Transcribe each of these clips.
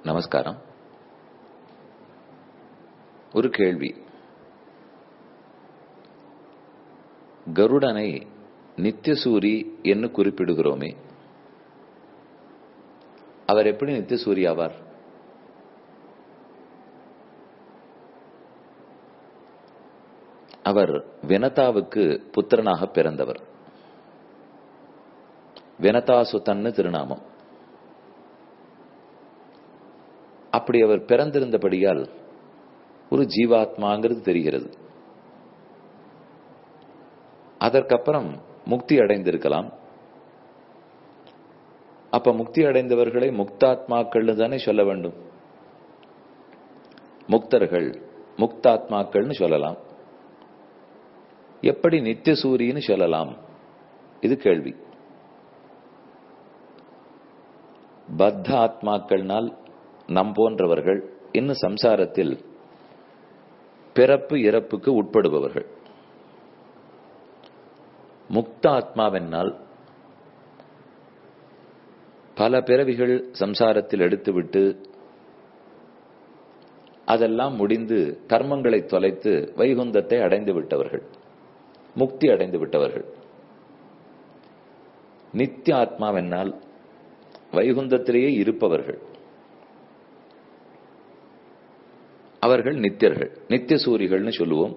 நமஸ்காரம் ஒரு கேள்வி கருடனை நித்தியசூரி என்று குறிப்பிடுகிறோமே அவர் எப்படி நித்தியசூரி ஆவார் அவர் வினதாவுக்கு புத்திரனாக பிறந்தவர் வினதாசுதன்னு திருநாமம் அப்படி அவர் பிறந்திருந்தபடியால் ஒரு ஜீவாத்மாங்கிறது தெரிகிறது அதற்கப்புறம் முக்தி அடைந்திருக்கலாம் அப்ப முக்தி அடைந்தவர்களை முக்தாத்மாக்கள்னு தானே சொல்ல வேண்டும் முக்தர்கள் முக்தாத்மாக்கள்னு சொல்லலாம் எப்படி நித்திய சூரியன்னு சொல்லலாம் இது கேள்வி பத்த ஆத்மாக்கள்னால் நம் போன்றவர்கள் இன்னும் சம்சாரத்தில் பிறப்பு இறப்புக்கு உட்படுபவர்கள் முக்த ஆத்மாவென்னால் பல பிறவிகள் சம்சாரத்தில் எடுத்துவிட்டு அதெல்லாம் முடிந்து கர்மங்களை தொலைத்து வைகுந்தத்தை அடைந்து விட்டவர்கள் முக்தி அடைந்து விட்டவர்கள் நித்திய ஆத்மாவென்னால் வைகுந்தத்திலேயே இருப்பவர்கள் அவர்கள் நித்தியர்கள் நித்திய சூரிகள்னு சொல்லுவோம்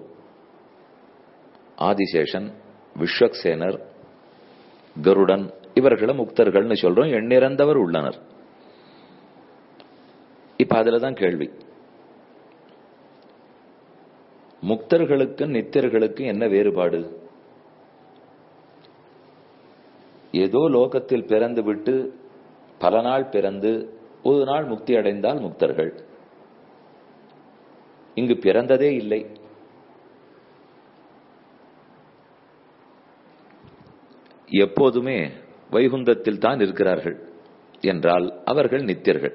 ஆதிசேஷன் விஸ்வக்சேனர் கருடன் இவர்களை முக்தர்கள்னு சொல்றோம் எண்ணிறந்தவர் உள்ளனர் இப்ப அதுலதான் கேள்வி முக்தர்களுக்கு நித்தியர்களுக்கு என்ன வேறுபாடு ஏதோ லோகத்தில் பிறந்து விட்டு பல நாள் பிறந்து ஒரு நாள் முக்தி அடைந்தால் முக்தர்கள் இங்கு பிறந்ததே இல்லை எப்போதுமே வைகுந்தத்தில் தான் இருக்கிறார்கள் என்றால் அவர்கள் நித்தியர்கள்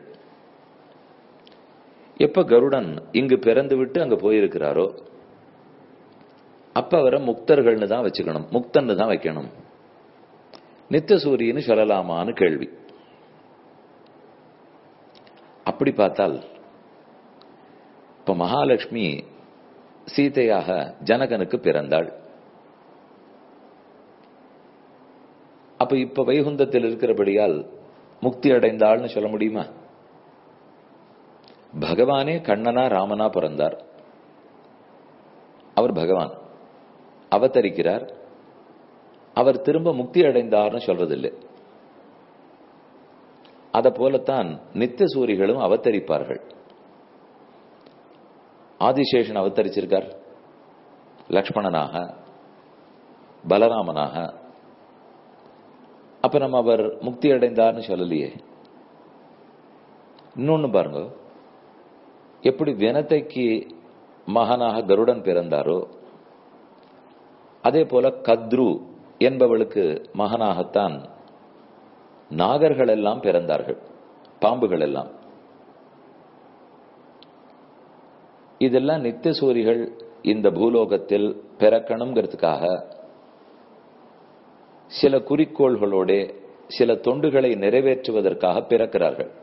எப்ப கருடன் இங்கு பிறந்து விட்டு அங்க போயிருக்கிறாரோ அப்ப அவரை முக்தர்கள்னு தான் வச்சுக்கணும் முக்தன்னு தான் வைக்கணும் நித்திய சூரியன்னு சொல்லலாமான்னு கேள்வி அப்படி பார்த்தால் இப்ப மகாலட்சுமி சீதையாக ஜனகனுக்கு பிறந்தாள் அப்ப இப்ப வைகுந்தத்தில் இருக்கிறபடியால் முக்தி அடைந்தாள்னு சொல்ல முடியுமா பகவானே கண்ணனா ராமனா பிறந்தார் அவர் பகவான் அவதரிக்கிறார் அவர் திரும்ப முக்தி அடைந்தார்னு சொல்றதில்லை அத போலத்தான் நித்திய சூரிகளும் அவதரிப்பார்கள் ஆதிசேஷன் அவதரிச்சிருக்கார் லக்ஷ்மணனாக பலராமனாக அப்ப நம்ம அவர் முக்தி அடைந்தார்னு சொல்லலையே இன்னொன்னு பாருங்க எப்படி வினத்தைக்கு மகனாக கருடன் பிறந்தாரோ அதே போல கத்ரு என்பவளுக்கு மகனாகத்தான் நாகர்கள் எல்லாம் பிறந்தார்கள் பாம்புகள் எல்லாம் இதெல்லாம் நித்திய சூரிகள் இந்த பூலோகத்தில் பிறக்கணுங்கிறதுக்காக சில குறிக்கோள்களோட சில தொண்டுகளை நிறைவேற்றுவதற்காக பிறக்கிறார்கள்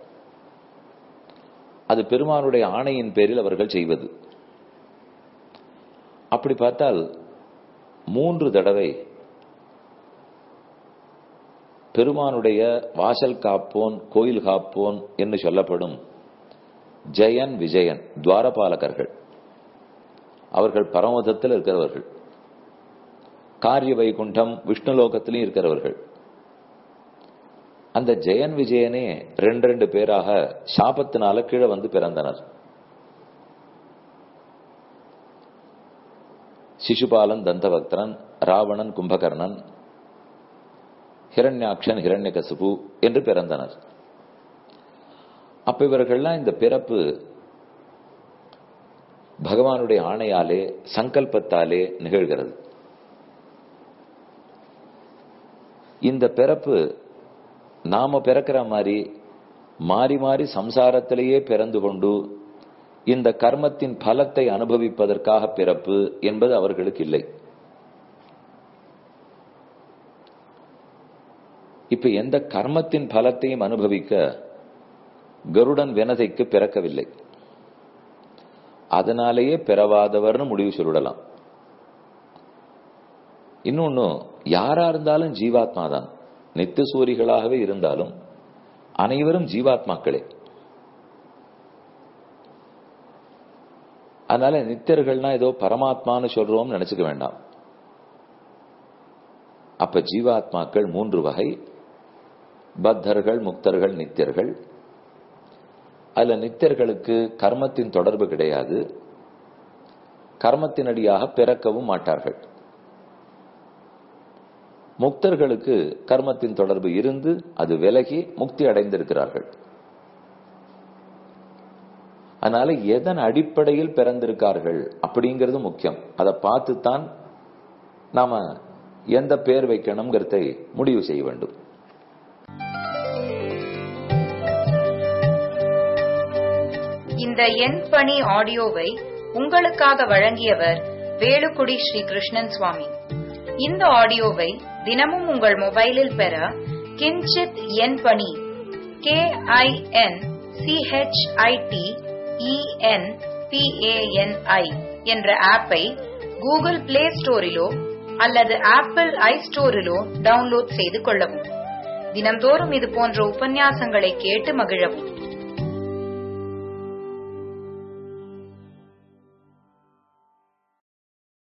அது பெருமானுடைய ஆணையின் பேரில் அவர்கள் செய்வது அப்படி பார்த்தால் மூன்று தடவை பெருமானுடைய வாசல் காப்போன் கோயில் காப்போன் என்று சொல்லப்படும் ஜெயன் விஜயன் துவாரபாலகர்கள் அவர்கள் பரமதத்தில் இருக்கிறவர்கள் காரிய வைகுண்டம் விஷ்ணுலோகத்திலும் இருக்கிறவர்கள் அந்த ஜெயன் விஜயனே ரெண்டு ரெண்டு பேராக சாபத்தினால கீழே வந்து பிறந்தனர் சிசுபாலன் தந்தபக்தரன் ராவணன் கும்பகர்ணன் ஹிரண்யாக்ஷன் ஹிரண்யகசுபு என்று பிறந்தனர் அப்ப இவர்கள்லாம் இந்த பிறப்பு பகவானுடைய ஆணையாலே சங்கல்பத்தாலே நிகழ்கிறது இந்த பிறப்பு நாம பிறக்கிற மாதிரி மாறி மாறி சம்சாரத்திலேயே பிறந்து கொண்டு இந்த கர்மத்தின் பலத்தை அனுபவிப்பதற்காக பிறப்பு என்பது அவர்களுக்கு இல்லை இப்ப எந்த கர்மத்தின் பலத்தையும் அனுபவிக்க கருடன் வினதைக்கு பிறக்கவில்லை அதனாலேயே பிறவாதவர்னு முடிவு சொல்லிடலாம் இன்னொன்னு யாரா இருந்தாலும் ஜீவாத்மா தான் நித்திய சூரிகளாகவே இருந்தாலும் அனைவரும் ஜீவாத்மாக்களே அதனால நித்தியர்கள்னா ஏதோ பரமாத்மான்னு சொல்றோம் நினைச்சுக்க வேண்டாம் அப்ப ஜீவாத்மாக்கள் மூன்று வகை பத்தர்கள் முக்தர்கள் நித்தியர்கள் அதுல நித்தியர்களுக்கு கர்மத்தின் தொடர்பு கிடையாது கர்மத்தினடியாக பிறக்கவும் மாட்டார்கள் முக்தர்களுக்கு கர்மத்தின் தொடர்பு இருந்து அது விலகி முக்தி அடைந்திருக்கிறார்கள் அதனால எதன் அடிப்படையில் பிறந்திருக்கார்கள் அப்படிங்கிறது முக்கியம் அதை பார்த்துத்தான் நாம எந்த பேர் வைக்கணுங்கிறதை முடிவு செய்ய வேண்டும் இந்த எண் பணி ஆடியோவை உங்களுக்காக வழங்கியவர் வேலுக்குடி ஸ்ரீ கிருஷ்ணன் சுவாமி இந்த ஆடியோவை தினமும் உங்கள் மொபைலில் பெற கிஞ்சித் எண் பணி கே ஐ என் சிஹெச்ஐடி இஎன் பிஏஎன்ஐ என்ற ஆப்பை கூகுள் பிளே ஸ்டோரிலோ அல்லது ஆப்பிள் ஐ ஸ்டோரிலோ டவுன்லோட் செய்து கொள்ளவும் தினம்தோறும் இது போன்ற உபன்யாசங்களை கேட்டு மகிழவும்